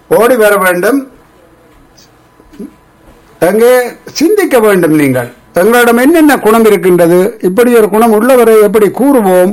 ஓடி வர வேண்டும் அங்கே சிந்திக்க வேண்டும் நீங்கள் எங்களிடம் என்னென்ன குணம் இருக்கின்றது இப்படி ஒரு குணம் உள்ளவரை எப்படி கூறுவோம்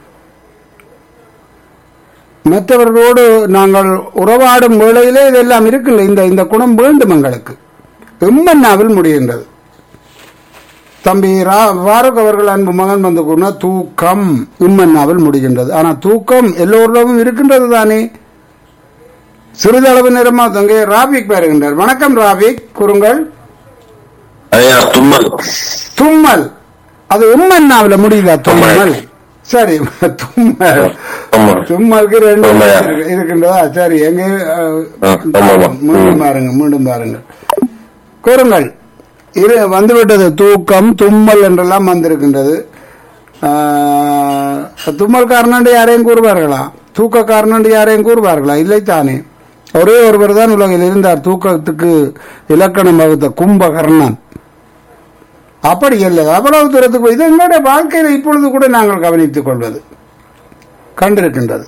மற்றவர்களோடு நாங்கள் உறவாடும் வேளையிலே இதெல்லாம் இருக்குல்ல இந்த இந்த குணம் வேண்டும் எங்களுக்கு எம்மன்னாவில் முடிகின்றது தம்பி ரா வாரக் அவர்கள் அன்பு மகன் வந்து கூறினா தூக்கம் இம்மன்னாவில் முடிகின்றது ஆனா தூக்கம் எல்லோரிடமும் இருக்கின்றது தானே சிறிதளவு நேரமா தங்கே ராபிக் வருகின்றார் வணக்கம் ராபிக் கூறுங்கள் ஐயா தும்மல் தும்மல் அது உம்மன்னாவில முடியுதா தும்மல் சரி தும்மல் ஆமா. தும்மலுக்கு ரெண்டு ஆமாய்யா. இருக்கு- இருக்கின்றதா சரி எங்க அஹ், ஆ, ஆமாமா. மீண்டும் பாருங்க மீண்டும் பாருங்க கூறுங்கள் இரு வந்துவிட்டது தூக்கம் தும்மல் என்றெல்லாம் வந்திருக்கின்றது ஆஹ், தும்மல் காரணம் யாரையும் கூறுவார்களா தூக்க காரணம் யாரையும் கூறுவார்களா இல்லை தானே ஒரே ஒருவர் தான் உலகில் இருந்தார் தூக்கத்துக்கு இலக்கணம் வகுத்த கும்பகர்ணன் அப்படி இல்லை அவ்வளவு தூரத்துக்கு போய் இது எங்களுடைய வாழ்க்கையில இப்பொழுது கூட நாங்கள் கவனித்துக் கொள்வது கண்டிருக்கின்றது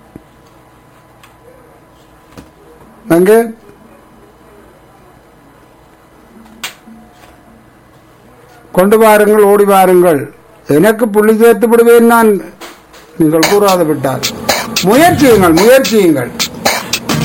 அங்கே கொண்டு வாருங்கள் ஓடி வாருங்கள் எனக்கு புள்ளி சேர்த்து விடுவேன் நான் நீங்கள் கூறாது விட்டால் முயற்சியுங்கள் முயற்சியுங்கள்